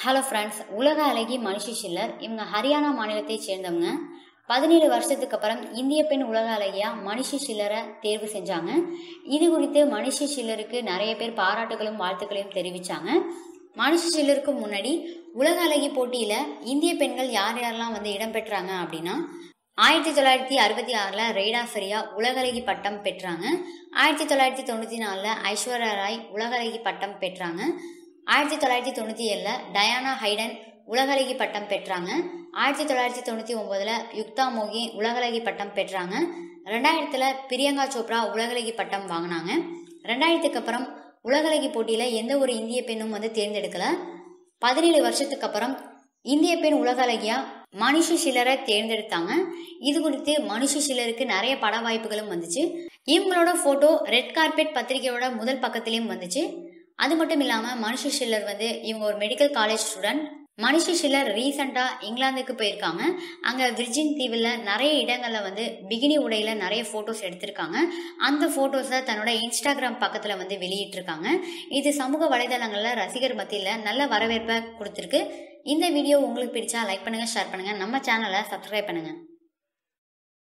hello friends உலக அழகி மனுஷி ஷில்லர் இவங்க ஹரியானா மாநிலத்தைச் சேர்ந்தவங்க பதினேழு வருஷத்துக்கு அப்புறம் இந்திய பெண் உலக அழகியா மனுஷி ஷில்லரை தேர்வு செஞ்சாங்க இது குறித்து மனுஷி ஷில்லருக்கு நிறைய பேர் பாராட்டுகளும் வாழ்த்துக்களையும் தெரிவிச்சாங்க மனுஷி ஷில்லருக்கு முன்னாடி உலக அழகி போட்டியில இந்திய பெண்கள் யார் யாரெல்லாம் வந்து இடம்பெற்றாங்க அப்படின்னா ஆயிரத்தி தொள்ளாயிரத்தி அறுபத்தி ஆறில் ரெய்டா ஃபெரியா உலகழகி பட்டம் பெற்றாங்க ஆயிரத்தி தொள்ளாயிரத்தி தொண்ணூற்றி நாலில் ஐஸ்வர்யா ராய் உலகழகி பட்டம் பெற்றாங்க ஆயிரத்தி தொள்ளாயிரத்தி தொண்ணூற்றி ஏழில் டயானா ஹைடன் உலகழகி பட்டம் பெற்றாங்க ஆயிரத்தி தொள்ளாயிரத்தி தொண்ணூற்றி ஒம்போதில் யுக்தா மோகி உலகழகி பட்டம் பெற்றாங்க ரெண்டாயிரத்தில் பிரியங்கா சோப்ரா உலகழகி பட்டம் வாங்கினாங்க ரெண்டாயிரத்துக்கு அப்புறம் உலகழகி போட்டியில் எந்த ஒரு இந்திய பெண்ணும் வந்து தேர்ந்தெடுக்கல பதினேழு வருஷத்துக்கு அப்புறம் இந்திய பெண் உலக அழகியா மனுஷி ஷில்லரை தேர்ந்தெடுத்தாங்க இது குறித்து மனுஷி ஷில்லருக்கு நிறைய பட வாய்ப்புகளும் வந்துச்சு இவங்களோட ஃபோட்டோ ரெட் கார்பெட் பத்திரிகையோட முதல் பக்கத்துலேயும் வந்துச்சு அது மட்டும் இல்லாமல் மனுஷி ஷில்லர் வந்து இவங்க ஒரு medical college student Manushi Chhillar ரீசெண்டாக இங்கிலாந்துக்கு போயிருக்காங்க அங்கே விர்ஜின் தீவில் நிறைய இடங்களில் வந்து பிகினி உடையில் நிறைய ஃபோட்டோஸ் எடுத்திருக்காங்க அந்த ஃபோட்டோஸை தன்னோட இன்ஸ்டாகிராம் பக்கத்தில் வந்து வெளியிட்டிருக்காங்க இது சமூக வலைதளங்களில் ரசிகர் மத்தியில் நல்ல வரவேற்பை கொடுத்துருக்கு இந்த வீடியோ உங்களுக்கு பிடிச்சா லைக் பண்ணுங்கள் ஷேர் பண்ணுங்கள் நம்ம சேனலை சப்ஸ்கிரைப் பண்ணுங்கள்